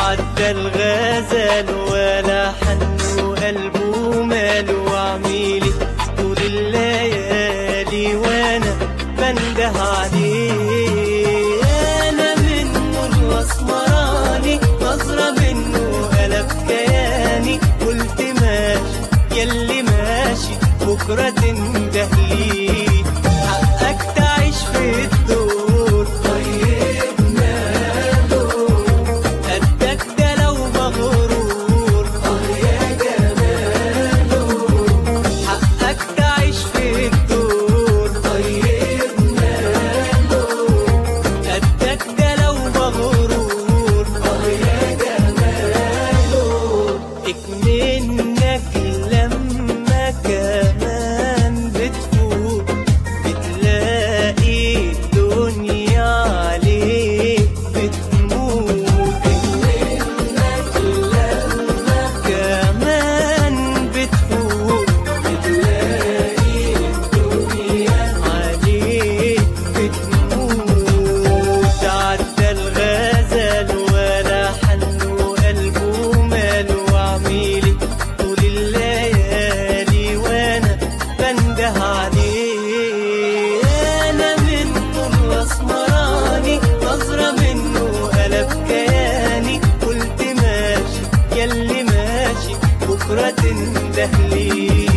تعدى الغزل ولا حن وقلبه مال وعميلي طول الليالي وانا بنده عليه انا منه الاسمراني نظرة منه قلب كياني قلت ماشي يلي ماشي بكرة تنده لي حقك تعيش في الدور طيب ماله قدك ده لو مغرور اه يا جماله حقك تعيش في الدور طيب ماله قدك ده لو مغرور اه يا جماله اكمنك لما كمان بتفوق بتلاقي الدنيا عليك بتموت اكمنك لما كمان بتفوق بتلاقي الدنيا عليك بتموت تعدى الغزل ولا حن وقلبه مال وعميلي طول الليالي وانا بنده عليه انا منه الاسمراني نظرة منه قلب كياني قلت ماشي يلي ماشي بكرة تنده لي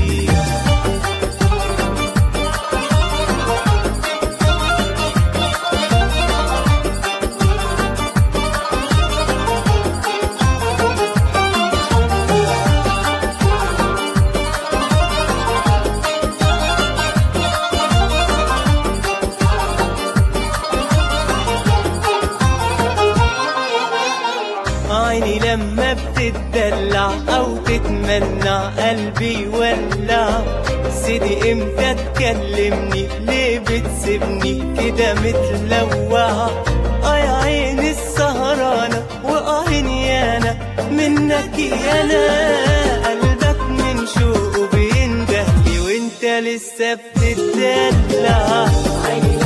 عيني لما بتتدلع او تتمنع قلبي يولع سيدي امتى تكلمني ليه بتسيبني كده متلوع اه يا عيني السهرانة واه انا منك يانا قلبك من شوقه بيندهلي وانت لسه بتتدلع عيني